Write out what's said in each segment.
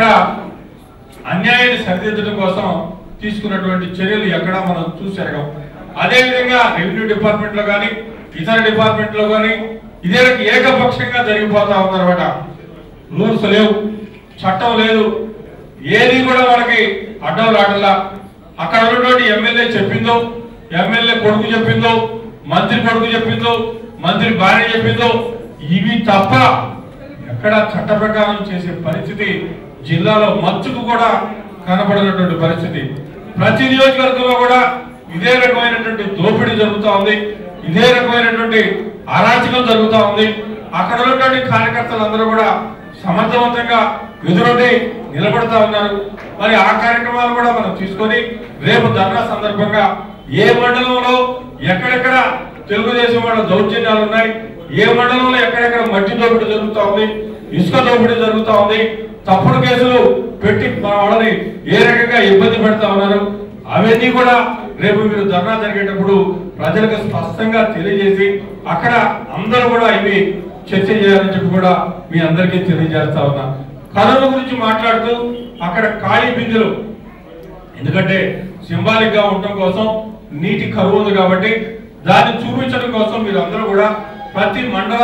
అన్యాయాన్ని సరిదిద్దడం కోసం తీసుకున్నటువంటి చర్యలు ఎక్కడా మనం చూసారు అదేవిధంగా రెవెన్యూ డిపార్ట్మెంట్ లో కానీ ఇతర డిపార్ట్మెంట్ లో కానీ ఇదే ఏకపక్షంగా జరిగిపోతా ఉందన్నమాట రూల్స్ లేవు చట్టం లేదు ఏది కూడా మనకి అడ్డం రాటల్లా అక్కడ ఉన్నటువంటి ఎమ్మెల్యే చెప్పిందో ఎమ్మెల్యే కొడుకు చెప్పిందో మంత్రి కొడుకు చెప్పిందో మంత్రి భార్య చెప్పిందో ఇవి తప్ప ఎక్కడ చట్ట ప్రకారం చేసే పరిస్థితి జిల్లాలో మచ్చుకు కూడా కనపడినటువంటి పరిస్థితి ప్రతి నియోజకవర్గంలో కూడా ఇదే రకమైనటువంటి దోపిడీ జరుగుతూ ఉంది ఇదే రకమైనటువంటి అరాచకం జరుగుతూ ఉంది అక్కడ ఉన్నటువంటి కార్యకర్తలందరూ కూడా సమర్థవంతంగా ఎదురుండి నిలబడతా ఉన్నారు మరి ఆ కార్యక్రమాలు కూడా మనం తీసుకొని రేపు ధర్నా సందర్భంగా ఏ మండలంలో ఎక్కడెక్కడ తెలుగుదేశం వాళ్ళ దౌర్జన్యాలు ఉన్నాయి ఏ మండలంలో ఎక్కడెక్కడ మట్టి దోపిడీ జరుగుతా ఉంది ఇసుక దోపిడీ జరుగుతా ఉంది తప్పుడు కేసులు పెట్టి మన వాళ్ళని ఏ రకంగా ఇబ్బంది పెడతా ఉన్నారు అవన్నీ కూడా రేపు మీరు ధర్నా జరిగేటప్పుడు ప్రజలకు స్పష్టంగా తెలియజేసి అక్కడ అందరూ కూడా ఇవి చర్చ చేయాలని చెప్పి కూడా మీ అందరికీ తెలియజేస్తా ఉన్నా కరోనా గురించి మాట్లాడుతూ అక్కడ ఖాళీ బిందులు ఎందుకంటే సింబాలిక్ గా ఉండటం కోసం నీటి కరువు ఉంది కాబట్టి దాన్ని చూపించడం కోసం మీరు అందరూ కూడా ప్రతి మండల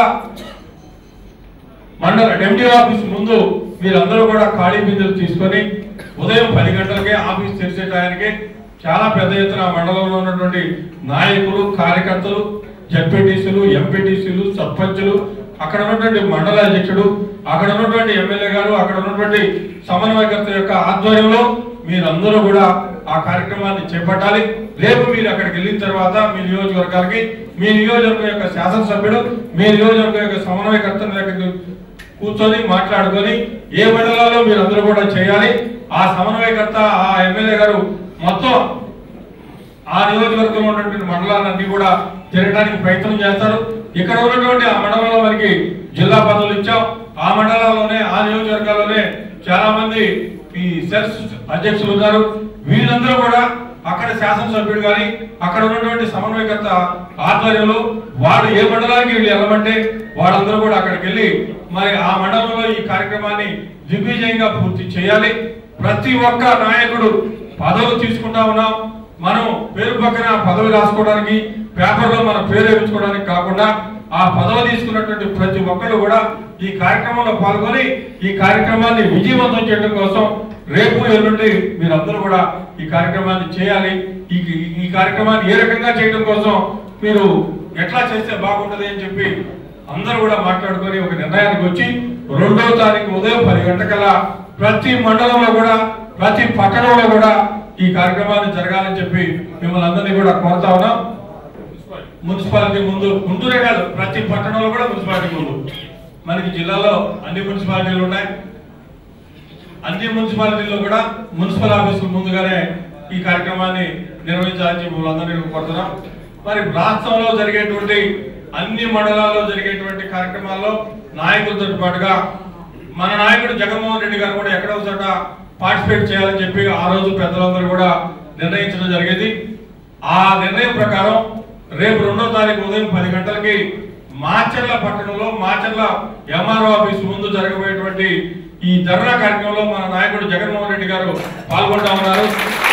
మండల ఎండి ఆఫీస్ ముందు మీరందరూ కూడా ఖాళీ బిందులు తీసుకొని ఉదయం పది గంటలకే ఆఫీస్ తెరిచే టయానికి చాలా పెద్ద ఎత్తున ఆ మండలంలో ఉన్నటువంటి నాయకులు కార్యకర్తలు జడ్పీటీసీలు ఎంపీటీసీలు సర్పంచులు అక్కడ ఉన్నటువంటి మండల అధ్యక్షుడు అక్కడ ఉన్నటువంటి ఎమ్మెల్యే గారు అక్కడ ఉన్నటువంటి సమన్వయకర్త యొక్క ఆధ్వర్యంలో మీరందరూ కూడా ఆ కార్యక్రమాన్ని చేపట్టాలి రేపు మీరు అక్కడికి వెళ్ళిన తర్వాత మీ నియోజకవర్గానికి మీ నియోజకవర్గం యొక్క శాసనసభ్యుడు మీ నియోజకవర్గం యొక్క సమన్వయకర్త దగ్గరికి కూర్చొని మాట్లాడుకొని ఏ మండలాల్లో మీరు అందరూ కూడా చేయాలి ఆ సమన్వయకర్త ఆ ఎమ్మెల్యే గారు మొత్తం ఆ నియోజకవర్గంలో ఉన్నటువంటి మండలాలన్నీ కూడా తిరగడానికి ప్రయత్నం చేస్తారు ఇక్కడ ఉన్నటువంటి ఆ మండలంలో మనకి జిల్లా పదవులు ఇచ్చాం ఆ మండలాల్లోనే ఆ నియోజకవర్గాల్లోనే చాలా మంది ఈ సెల్స్ అధ్యక్షులు ఉన్నారు వీళ్ళందరూ కూడా అక్కడ శాసనసభ్యుడు కానీ అక్కడ ఉన్నటువంటి సమన్వయకర్త ఆధ్వర్యంలో వాడు ఏ మండలానికి వీళ్ళు వెళ్ళమంటే వాళ్ళందరూ కూడా అక్కడికి వెళ్ళి మరి ఆ మండలంలో ఈ కార్యక్రమాన్ని దిగ్విజయంగా పూర్తి చేయాలి ప్రతి ఒక్క నాయకుడు పదవులు తీసుకుంటా ఉన్నాం మనం పేరు పక్కన పదవి రాసుకోవడానికి పేపర్లో మన పేరు వేయించుకోవడానికి కాకుండా ఆ పదవి తీసుకున్నటువంటి ప్రతి ఒక్కరు కూడా ఈ కార్యక్రమంలో పాల్గొని ఈ కార్యక్రమాన్ని విజయవంతం చేయడం కోసం రేపు ఎల్లుండి మీరందరూ కూడా ఈ కార్యక్రమాన్ని చేయాలి ఈ ఈ కార్యక్రమాన్ని ఏ రకంగా చేయడం కోసం మీరు ఎట్లా చేస్తే బాగుంటది అని చెప్పి అందరూ కూడా మాట్లాడుకొని ఒక నిర్ణయానికి వచ్చి రెండవ తారీఖు ఉదయం పది గంటకల్లా ప్రతి మండలంలో కూడా ప్రతి పట్టణంలో కూడా ఈ కార్యక్రమాన్ని జరగాలని చెప్పి మిమ్మల్ని అందరినీ కూడా కోరుతా ఉన్నాం మున్సిపాలిటీ ముందు గుంటూరే కాదు ప్రతి పట్టణంలో కూడా మున్సిపాలిటీ ముందు మనకి జిల్లాలో అన్ని మున్సిపాలిటీలు ఉన్నాయి అన్ని మున్సిపాలిటీల్లో కూడా మున్సిపల్ ఆఫీసుల ముందుగానే ఈ కార్యక్రమాన్ని నిర్వహించాలని చెప్పి వాళ్ళందరినీ కోరుతున్నాం మరి రాష్ట్రంలో జరిగేటువంటి అన్ని మండలాల్లో జరిగేటువంటి కార్యక్రమాల్లో నాయకులతో పాటుగా మన నాయకుడు జగన్మోహన్ రెడ్డి గారు కూడా ఎక్కడో చోట పార్టిసిపేట్ చేయాలని చెప్పి ఆ రోజు పెద్దలందరూ కూడా నిర్ణయించడం జరిగింది ఆ నిర్ణయం ప్రకారం రేపు రెండో తారీఖు ఉదయం పది గంటలకి మాచర్ల పట్టణంలో మాచర్ల ఎంఆర్ఓ ఆఫీస్ ముందు జరగబోయేటువంటి ఈ ధర్నా కార్యక్రమంలో మన నాయకుడు జగన్మోహన్ రెడ్డి గారు పాల్గొంటా ఉన్నారు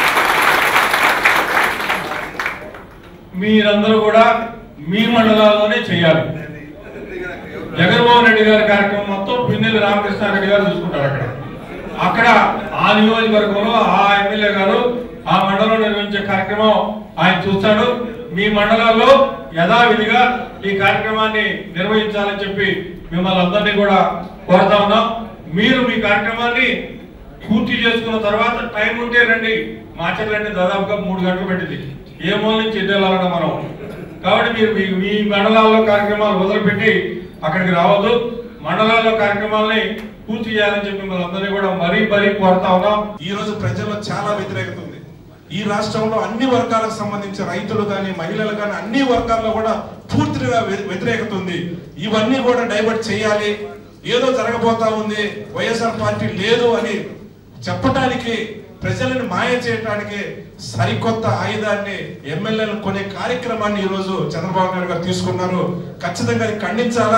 మీరందరూ కూడా మీ మండలాల్లోనే చేయాలి జగన్మోహన్ రెడ్డి గారి కార్యక్రమం మొత్తం పిన్నెల్లి రామకృష్ణారెడ్డి గారు చూసుకుంటారు అక్కడ అక్కడ ఆ నియోజకవర్గంలో ఆ ఎమ్మెల్యే గారు ఆ మండలంలో నిర్వహించే కార్యక్రమం ఆయన చూస్తాడు మీ మండలాల్లో యథావిధిగా ఈ కార్యక్రమాన్ని నిర్వహించాలని చెప్పి మిమ్మల్ని అందరినీ కూడా కోరుతా ఉన్నాం మీరు మీ కార్యక్రమాన్ని పూర్తి చేసుకున్న తర్వాత టైం ఉంటే రండి మాచర్లంటే దాదాపుగా మూడు గంటలు పెట్టింది ఏ మూల నుంచి ఎటు వెళ్ళాలన్నా మనం కాబట్టి మీరు మీ మీ మండలాల్లో కార్యక్రమాలు వదిలిపెట్టి అక్కడికి రావద్దు మండలాల్లో కార్యక్రమాలని పూర్తి చేయాలని చెప్పి మిమ్మల్ని అందరినీ కూడా మరీ మరీ కోరుతా ఉన్నాం ఈ రోజు ప్రజల్లో చాలా వ్యతిరేకత ఉంది ఈ రాష్ట్రంలో అన్ని వర్గాలకు సంబంధించి రైతులు కానీ మహిళలు కానీ అన్ని వర్గాల్లో కూడా పూర్తిగా వ్య- వ్యతిరేకత ఉంది ఇవన్నీ కూడా డైవర్ట్ చేయాలి ఏదో జరగబోతా ఉంది వైఎస్ఆర్ పార్టీ లేదు అని చెప్పటానికి ప్రజలను మాయ చేయడానికి సరికొత్త ఆయుధాన్ని ఎమ్మెల్యేలు కొనే కార్యక్రమాన్ని ఈ రోజు చంద్రబాబు నాయుడు గారు తీసుకున్నారు ఖచ్చితంగా అది ఖండించాలా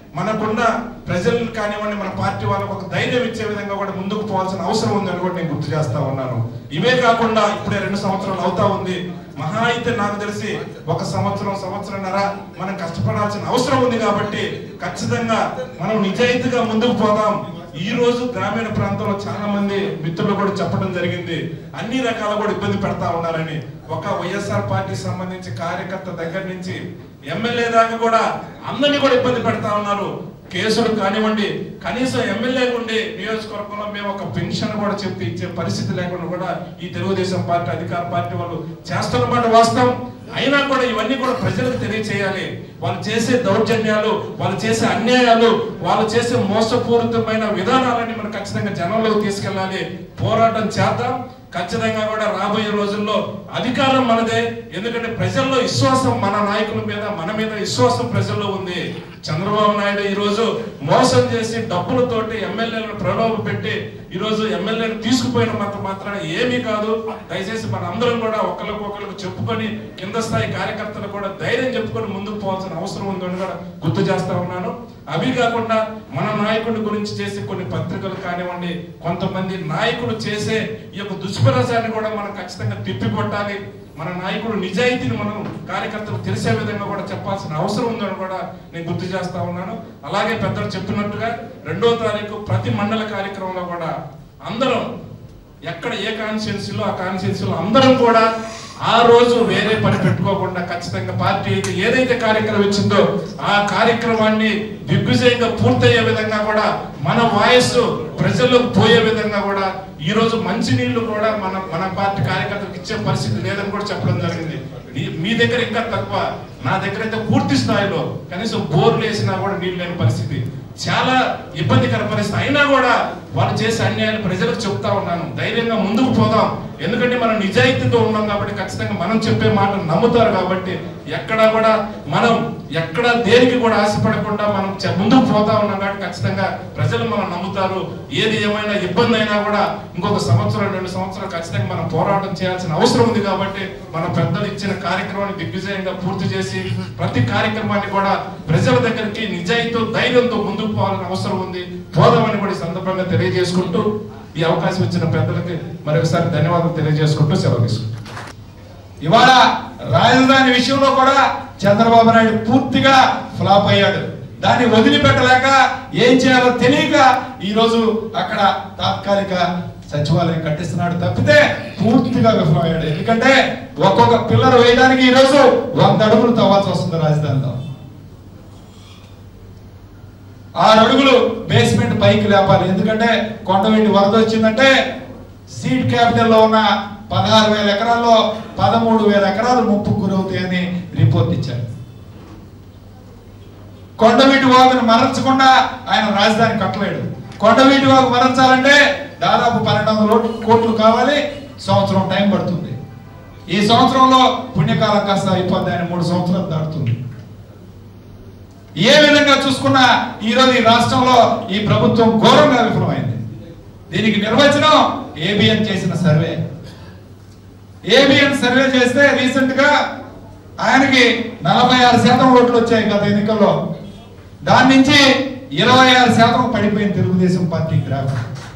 మనకున్న ప్రజలను కానివ్వండి మన పార్టీ వాళ్ళకు ఒక ధైర్యం ఇచ్చే విధంగా కూడా ముందుకు పోవాల్సిన అవసరం ఉందని కూడా నేను గుర్తు చేస్తా ఉన్నాను ఇవే కాకుండా ఇప్పుడే రెండు సంవత్సరాలు అవుతా ఉంది మహా అయితే నాకు తెలిసి ఒక సంవత్సరం సంవత్సరంన్నర మనం కష్టపడాల్సిన అవసరం ఉంది కాబట్టి ఖచ్చితంగా మనం నిజాయితీగా ముందుకు పోదాం ఈ రోజు గ్రామీణ ప్రాంతంలో చాలా మంది మిత్రులు కూడా చెప్పడం జరిగింది అన్ని రకాల కూడా ఇబ్బంది పెడతా ఉన్నారని ఒక వైఎస్ఆర్ పార్టీ సంబంధించి కార్యకర్త దగ్గర నుంచి ఎమ్మెల్యే దాకా కూడా అందరినీ కూడా ఇబ్బంది పెడతా ఉన్నారు కేసులు కానివ్వండి కనీసం ఎమ్మెల్యే ఉండి నియోజకవర్గంలో మేము ఒక పెన్షన్ కూడా చెప్తే ఇచ్చే పరిస్థితి లేకుండా కూడా ఈ తెలుగుదేశం పార్టీ అధికార పార్టీ వాళ్ళు చేస్తున్నమాట వాస్తవం అయినా కూడా ఇవన్నీ కూడా ప్రజలకు తెలియచేయాలి వాళ్ళు చేసే దౌర్జన్యాలు వాళ్ళు చేసే అన్యాయాలు వాళ్ళు చేసే మోసపూరితమైన విధానాలని మనం ఖచ్చితంగా జనంలోకి తీసుకెళ్ళాలి పోరాటం చేద్దాం ఖచ్చితంగా కూడా రాబోయే రోజుల్లో అధికారం మనదే ఎందుకంటే ప్రజల్లో విశ్వాసం మన నాయకుల మీద మన మీద విశ్వాసం ప్రజల్లో ఉంది చంద్రబాబు నాయుడు ఈ రోజు మోసం చేసి డబ్బులతోటి ఎమ్మెల్యేలను ప్రలోభ పెట్టి ఈ రోజు ఎమ్మెల్యేలు తీసుకుపోయిన మాత్రం మాత్రాన ఏమీ కాదు దయచేసి మన అందరం కూడా ఒకరికి ఒకరికి చెప్పుకొని కింద స్థాయి కార్యకర్తలు కూడా ధైర్యం చెప్పుకొని ముందుకు పోవాల్సిన అవసరం ఉందని కూడా గుర్తు చేస్తా ఉన్నాను అవి కాకుండా మన నాయకుడి గురించి చేసే కొన్ని పత్రికలు కానివ్వండి కొంతమంది నాయకుడు చేసే ఈ యొక్క దుష్ప్రచారాన్ని కూడా మనం ఖచ్చితంగా తిప్పికొట్టాలి మన నాయకుడు నిజాయితీని మనం కార్యకర్తలు తెలిసే విధంగా కూడా చెప్పాల్సిన అవసరం ఉందని కూడా నేను గుర్తు చేస్తా ఉన్నాను అలాగే పెద్దలు చెప్పినట్టుగా రెండో తారీఖు ప్రతి మండల కార్యక్రమంలో కూడా అందరం ఎక్కడ ఏ కాన్స్టిట్యున్సీలో ఆ కాన్స్టిట్యున్సీలో అందరం కూడా ఆ రోజు వేరే పని పెట్టుకోకుండా ఖచ్చితంగా పార్టీ అయితే ఏదైతే కార్యక్రమం ఇచ్చిందో ఆ కార్యక్రమాన్ని దిగ్విజయంగా పూర్తయ్యే విధంగా కూడా మన వాయిస్ ప్రజల్లోకి పోయే విధంగా కూడా ఈ రోజు మంచి నీళ్లు కూడా మన మన పార్టీ కార్యకర్తలకు ఇచ్చే పరిస్థితి లేదని కూడా చెప్పడం జరిగింది మీ- మీ దగ్గర ఇంకా తక్కువ నా దగ్గర అయితే పూర్తి స్థాయిలో కనీసం బోర్లు వేసినా కూడా నీళ్ళు లేని పరిస్థితి చాలా ఇబ్బందికర పరిస్థితి అయినా కూడా వాళ్ళు చేసే అన్యాయాలు ప్రజలకు చెప్తా ఉన్నాను ధైర్యంగా ముందుకు పోదాం ఎందుకంటే మనం నిజాయితీతో ఉన్నాం కాబట్టి ఖచ్చితంగా మనం చెప్పే మాట నమ్ముతారు కాబట్టి ఎక్కడా కూడా మనం ఎక్కడ దేనికి కూడా ఆశపడకుండా మనం చె- ముందుకు పోతా ఉన్నాం కాబట్టి ఖచ్చితంగా ప్రజలు మనం నమ్ముతారు ఏది ఏమైనా ఇబ్బంది అయినా కూడా ఇంకొక సంవత్సరం రెండు సంవత్సరాలు ఖచ్చితంగా మనం పోరాటం చేయాల్సిన అవసరం ఉంది కాబట్టి మన పెద్దలు ఇచ్చిన కార్యక్రమాన్ని దిగ్విజయంగా పూర్తి చేసి ప్రతి కార్యక్రమాన్ని కూడా ప్రజల దగ్గరికి నిజాయితీతో ధైర్యంతో ముందుకు పోవాలని అవసరం ఉంది పోదామని కూడా ఈ సందర్భంగా తెలియజేసుకుంటూ ఈ అవకాశం ఇచ్చిన పెద్దలకి మరొకసారి ధన్యవాదాలు తెలియజేసుకుంటూ సెలవు తీసుకుంటాం ఇవాళ రాజధాని విషయంలో కూడా చంద్రబాబు నాయుడు పూర్తిగా ఫ్లాప్ అయ్యాడు దాన్ని వదిలిపెట్టలేక ఏం చేయాలో తెలియక ఈ రోజు అక్కడ తాత్కాలిక సచివాలయం కట్టిస్తున్నాడు తప్పితే పూర్తిగా విఫలమయ్యాడు ఎందుకంటే ఒక్కొక్క పిల్లర్ వేయడానికి ఈ రోజు వంద అడుగులు తవ్వాల్సి వస్తుంది రాజధానిలో ఆరు అడుగులు బేస్మెంట్ పైకి లేపాలి ఎందుకంటే కొండవీటి వరద వచ్చిందంటే సీడ్ క్యాపిటల్ లో ఉన్న పదహారు వేల ఎకరాల్లో పదమూడు వేల ఎకరాలు ముప్పుకు గురవుతాయని రిపోర్ట్ ఇచ్చారు కొండవీటి వాగును మరల్చకుండా ఆయన రాజధాని కట్టలేడు కొండవీటి వాగు మరల్చాలంటే దాదాపు పన్నెండు వందల కోట్లు కావాలి సంవత్సరం టైం పడుతుంది ఈ సంవత్సరంలో పుణ్యకాలం కాస్త అయిపోద్ది ఆయన మూడు సంవత్సరాలు దాటుతుంది ఏ విధంగా చూసుకున్నా ఈ రోజు ఈ రాష్ట్రంలో ఈ ప్రభుత్వం ఘోరంగా విఫలమైంది దీనికి నిర్వచనం ఏబిఎన్ చేసిన సర్వే ఏబిఎన్ సర్వే చేస్తే రీసెంట్ గా ఆయనకి నలభై ఆరు శాతం ఓట్లు వచ్చాయి గత ఎన్నికల్లో దాని నుంచి ఇరవై ఆరు శాతం పడిపోయింది Telugu Desam party graph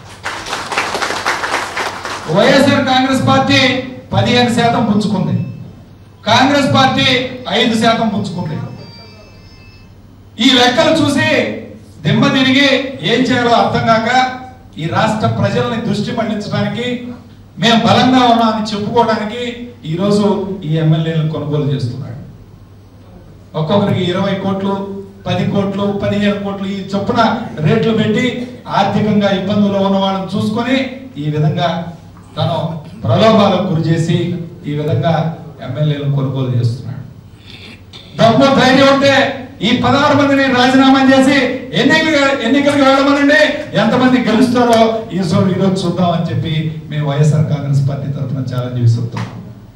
YSR Congress party పదిహేను శాతం పుంజుకుంది కాంగ్రెస్ పార్టీ ఐదు శాతం పుంజుకుంది ఈ లెక్కలు చూసి దిమ్మ తిరిగి ఏం చేయాలో అర్థం కాక ఈ రాష్ట్ర ప్రజల్ని దృష్టి మళ్లించడానికి మేము బలంగా ఉన్నామని చెప్పుకోవడానికి ఈ రోజు ఈ ఎమ్మెల్యేలను కొనుగోలు చేస్తున్నాడు ఒక్కొక్కరికి ఇరవై కోట్లు పది కోట్లు పదిహేను కోట్లు ఈ చొప్పున రేట్లు పెట్టి ఆర్థికంగా ఇబ్బందుల్లో ఉన్న వాళ్ళని చూసుకొని ఈ విధంగా తను ప్రలోభాలకు గురి చేసి ఈ విధంగా ఎమ్మెల్యేలను కొనుగోలు చేస్తున్నాడు దమ్ము ధైర్యం ఉంటే ఈ పదహారు మందిని రాజీనామా చేసి ఎన్నికలు ఎన్నికలకు వెళ్ళమనండి ఎంతమంది గెలుస్తారో ఈ సో- ఈరోజు చూద్దాం అని చెప్పి మేము వైఎస్ఆర్ కాంగ్రెస్ పార్టీ తరఫున ఛాలెంజ్ విసురుతున్నాం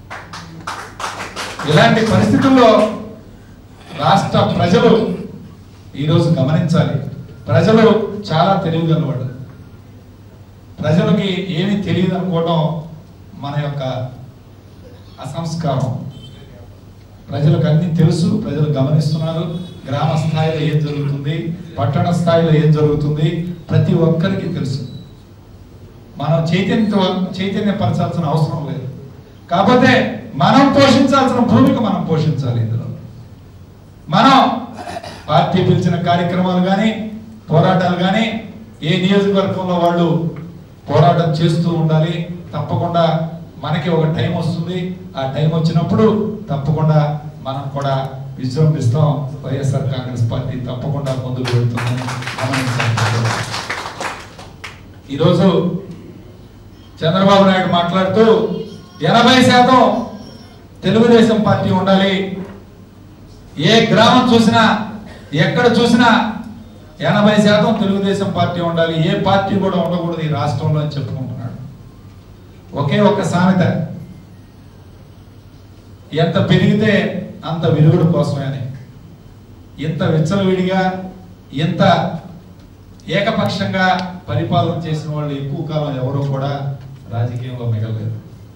ఇలాంటి పరిస్థితుల్లో రాష్ట్ర ప్రజలు ఈరోజు గమనించాలి ప్రజలు చాలా తెలివిగలవాడు ప్రజలకి ఏమీ తెలియదు అనుకోవడం మన యొక్క అసంస్కారం ప్రజలకు అన్ని తెలుసు ప్రజలు గమనిస్తున్నారు గ్రామ స్థాయిలో ఏం జరుగుతుంది పట్టణ స్థాయిలో ఏం జరుగుతుంది ప్రతి ఒక్కరికి తెలుసు మనం చైతన్య చైతన్యపరచాల్సిన అవసరం లేదు కాకపోతే మనం పోషించాల్సిన భూమిక మనం పోషించాలి ఇందులో మనం పార్టీ పిలిచిన కార్యక్రమాలు కానీ పోరాటాలు కానీ ఏ నియోజకవర్గంలో వాళ్ళు పోరాటం చేస్తూ ఉండాలి తప్పకుండా మనకి ఒక టైం వస్తుంది ఆ టైం వచ్చినప్పుడు తప్పకుండా మనం కూడా విజృంభిస్తాం వైఎస్ఆర్ కాంగ్రెస్ పార్టీ తప్పకుండా ముందుకు వెళ్తుందని గమనించాలి ఈరోజు చంద్రబాబు నాయుడు మాట్లాడుతూ ఎనభై శాతం తెలుగుదేశం పార్టీ ఉండాలి ఏ గ్రామం చూసినా ఎక్కడ చూసినా ఎనభై శాతం తెలుగుదేశం పార్టీ ఉండాలి ఏ పార్టీ కూడా ఉండకూడదు ఈ రాష్ట్రంలో అని చెప్పుకుంటున్నాడు ఒకే ఒక్క సామెత ఎంత పెరిగితే అంత విరుగుడు కోసమే అని ఇంత విచ్చలవిడిగా ఇంత ఏకపక్షంగా పరిపాలన చేసిన వాళ్ళు ఎక్కువ కాలం ఎవరూ కూడా రాజకీయంలో మిగలలేదు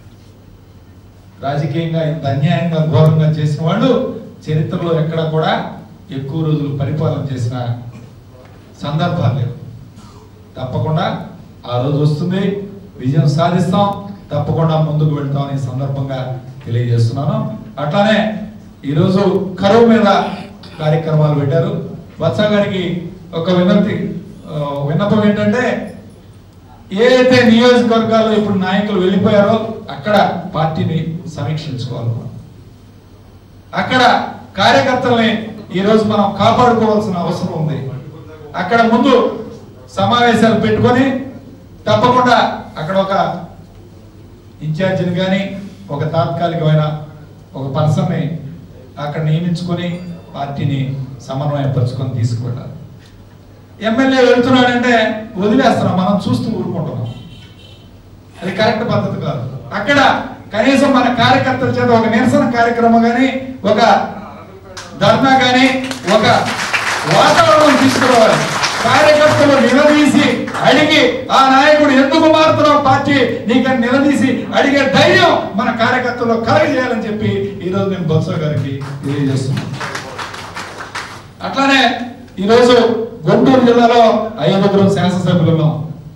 రాజకీయంగా ఇంత అన్యాయంగా ఘోరంగా చేసిన వాళ్ళు చరిత్రలో ఎక్కడ కూడా ఎక్కువ రోజులు పరిపాలన చేసిన సందర్భాలు లేవు తప్పకుండా ఆ రోజు వస్తుంది విజయం సాధిస్తాం తప్పకుండా ముందుకు వెళ్తాం ఈ సందర్భంగా తెలియజేస్తున్నాను అట్లానే ఈరోజు కరువు మీద కార్యక్రమాలు పెట్టారు వత్స గారికి ఒక వినతి ఆ, విన్నపం ఏంటంటే ఏదైతే నియోజకవర్గాల్లో ఇప్పుడు నాయకులు వెళ్ళిపోయారో అక్కడ పార్టీని సమీక్షించుకోవాలి మనం. అక్కడ కార్యకర్తల్ని ఈ రోజు మనం కాపాడుకోవాల్సిన అవసరం ఉంది అక్కడ ముందు సమావేశాలు పెట్టుకొని తప్పకుండా అక్కడ ఒక ఇన్ఛార్జిని కానీ ఒక తాత్కాలికమైన ఒక పర్సన్ని అక్కడ నియమించుకొని పార్టీని సమన్వయపరుచుకొని తీసుకువెళ్ళాలి ఎమ్మెల్యే వెళ్తున్నాడంటే వదిలేస్తున్నాం మనం చూస్తూ ఊరుకుంటున్నాం అది కరెక్ట్ పద్ధతి కాదు అక్కడ కనీసం మన కార్యకర్తల చేత ఒక నిరసన కార్యక్రమం కానీ ఒక ధర్నా కానీ ఒక వాతావరణం తీసుకురావాలి కార్యకర్తలు నిలదీసి అడిగి ఆ నాయకుడు ఎందుకు మారుతున్నావు పార్టీ నీకని నిలదీసి అడిగే ధైర్యం మన కార్యకర్తల్లో కలగజేయాలని చెప్పి ఈరోజు నేను బొత్స గారికి తెలియజేస్తున్నాను అట్లానే ఈరోజు గుంటూరు జిల్లాలో ఐదుగురు శాసనసభ్యులు ఉన్నాం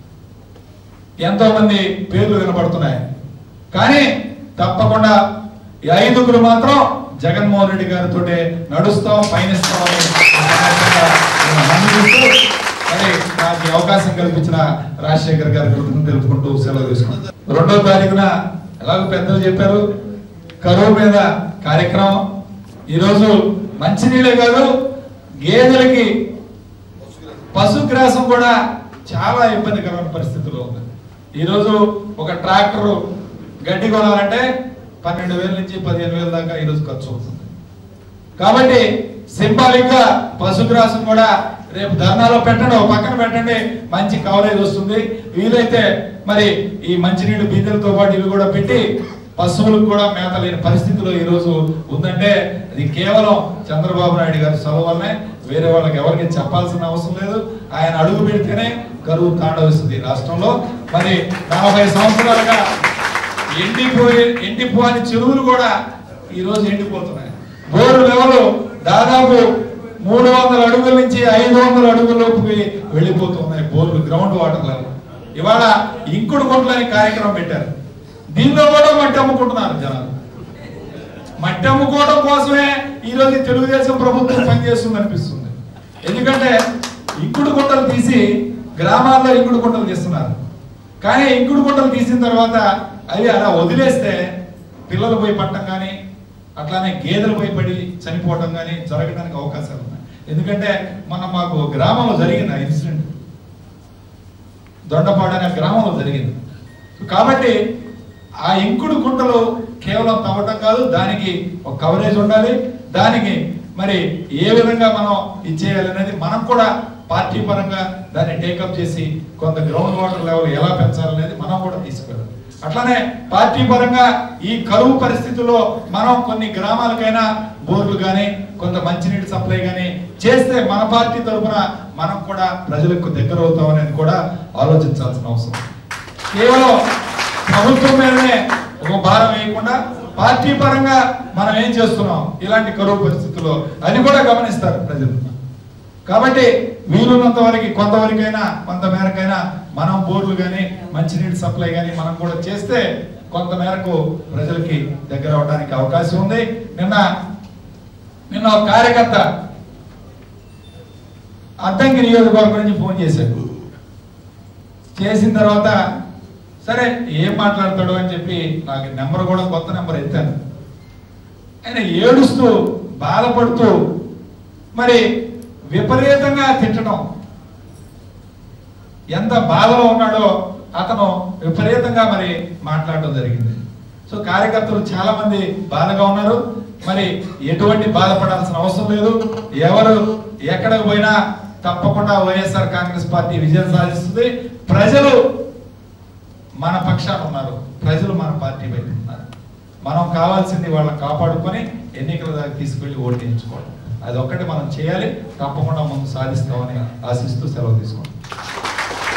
ఎంతో మంది పేర్లు వినపడుతున్నాయి కానీ తప్పకుండా ఈ ఐదుగురు మాత్రం జగన్మోహన్ రెడ్డి గారితో నడుస్తాం పయనిస్తామని ఈ సందర్భంగా నేను నమ్ముతూ, మరి నాకు ఈ అవకాశం కల్పించిన రాజశేఖర్ గారి కృతజ్ఞతలు తెలుపుకుంటూ సెలవు తీసుకున్నాను రెండో తారీఖున ఎలాగో పెద్దలు చెప్పారు కరువు మీద కార్యక్రమం ఈరోజు మంచినీళ్ళే కాదు గేదెలకి పశుగ్రాసం కూడా చాలా ఇబ్బందికరమైన పరిస్థితిలో ఉంది ఈరోజు ఒక ట్రాక్టర్ గడ్డి కొనాలంటే పన్నెండు వేల నుంచి పదిహేను వేల దాకా ఈరోజు ఖర్చు అవుతుంది కాబట్టి సింబాలిక్ గా పశుగ్రాసం కూడా రేపు ధర్నాలో పెట్టండి ఒక పక్కన పెట్టండి మంచి కవరేజ్ వస్తుంది వీలైతే మరి ఈ మంచినీళ్ళు బీదలతో పాటు ఇవి కూడా పెట్టి పశువులకు కూడా మేత లేని పరిస్థితిలో ఈ రోజు ఉందంటే అది కేవలం చంద్రబాబు నాయుడు గారి చొరవ వల్లనే వేరే వాళ్ళకి ఎవరికి చెప్పాల్సిన అవసరం లేదు ఆయన అడుగు పెడితేనే కరువు తాండవిస్తుంది ఈ రాష్ట్రంలో మరి నలభై సంవత్సరాలుగా ఎండిపోయి ఎండిపోని చెరువులు కూడా ఈ రోజు ఎండిపోతున్నాయి బోరు లెవెల్ దాదాపు మూడు వందల అడుగుల నుంచి ఐదు వందల అడుగుల్లోకి వెళ్ళిపోతున్నాయి బోర్లు గ్రౌండ్ వాటర్ లెవెల్ ఇవాళ ఇంకుడు గుంటలు అనే కార్యక్రమం పెట్టారు దీనిలో కూడా మట్టి అమ్ముకుంటున్నారు జనాలు మట్టి అమ్ముకోవడం కోసమే ఈ రోజు ఈ తెలుగుదేశం ప్రభుత్వం పనిచేస్తుంది అనిపిస్తుంది ఎందుకంటే ఇంకుడు గుంటలు తీసి గ్రామాల్లో ఇంకుడు గుంటలు తీస్తున్నారు కానీ ఇంకుడు గుంటలు తీసిన తర్వాత అవి అలా వదిలేస్తే పిల్లలు పోయి పట్టడం కానీ అట్లానే గేదెలు పోయి పడి చనిపోవడం కానీ జరగడానికి అవకాశాలు ఉన్నాయి ఎందుకంటే మన మాకు గ్రామంలో జరిగింది ఆ ఇన్సిడెంట్ దొండపాడు అనే గ్రామంలో జరిగింది కాబట్టి ఆ ఇంకుడు కుంటలు కేవలం తవ్వటం కాదు దానికి ఒక కవరేజ్ ఉండాలి దానికి మరి ఏ విధంగా మనం ఇచ్చేయాలి అనేది మనం కూడా పార్టీ పరంగా దాన్ని టేకప్ చేసి కొంత గ్రౌండ్ వాటర్ లెవెల్ ఎలా పెంచాలనేది మనం కూడా తీసుకెళ్ళాలి అట్లానే పార్టీ పరంగా ఈ కరువు పరిస్థితుల్లో మనం కొన్ని గ్రామాలకైనా బోర్లు కానీ కొంత మంచినీటి సప్లై కానీ చేస్తే మన పార్టీ తరఫున మనం కూడా ప్రజలకు దగ్గర అవుతాం అనేది కూడా ఆలోచించాల్సిన అవసరం కేవలం ప్రభుత్వం మీదనే ఒక భారం వేయకుండా పార్టీ పరంగా మనం ఏం చేస్తున్నాం ఇలాంటి కరువు పరిస్థితుల్లో అది కూడా గమనిస్తారు ప్రజలు కాబట్టి వీలున్నంత వరకు కొంతవరకైనా కొంత మేరకైనా మనం బోర్లు కానీ మంచినీటి సప్లై కానీ మనం కూడా చేస్తే కొంత మేరకు ప్రజలకి దగ్గర అవడానికి అవకాశం ఉంది నిన్న నిన్న ఒక కార్యకర్త అద్దంకి నియోజకవర్గం నుంచి ఫోన్ చేశాడు చేసిన తర్వాత సరే ఏం మాట్లాడతాడు అని చెప్పి నాకు నెంబర్ కూడా కొత్త నెంబర్ ఎత్తాను ఆయన ఏడుస్తూ బాధపడుతూ మరి విపరీతంగా తిట్టడం ఎంత బాధలో ఉన్నాడో అతను విపరీతంగా మరి మాట్లాడడం జరిగింది సో కార్యకర్తలు చాలా మంది బాధగా ఉన్నారు మరి ఎటువంటి బాధపడాల్సిన అవసరం లేదు ఎవరు ఎక్కడికి పోయినా తప్పకుండా వైఎస్ఆర్ కాంగ్రెస్ పార్టీ విజయం సాధిస్తుంది ప్రజలు మన పక్షాన ఉన్నారు ప్రజలు మన పార్టీ వైపు ఉన్నారు మనం కావాల్సింది వాళ్ళని కాపాడుకొని ఎన్నికల దాకా తీసుకెళ్లి ఓటు వేయించుకోవడం అది ఒక్కటి మనం చేయాలి తప్పకుండా ముందు సాధిస్తామని ఆశిస్తూ సెలవు తీసుకోండి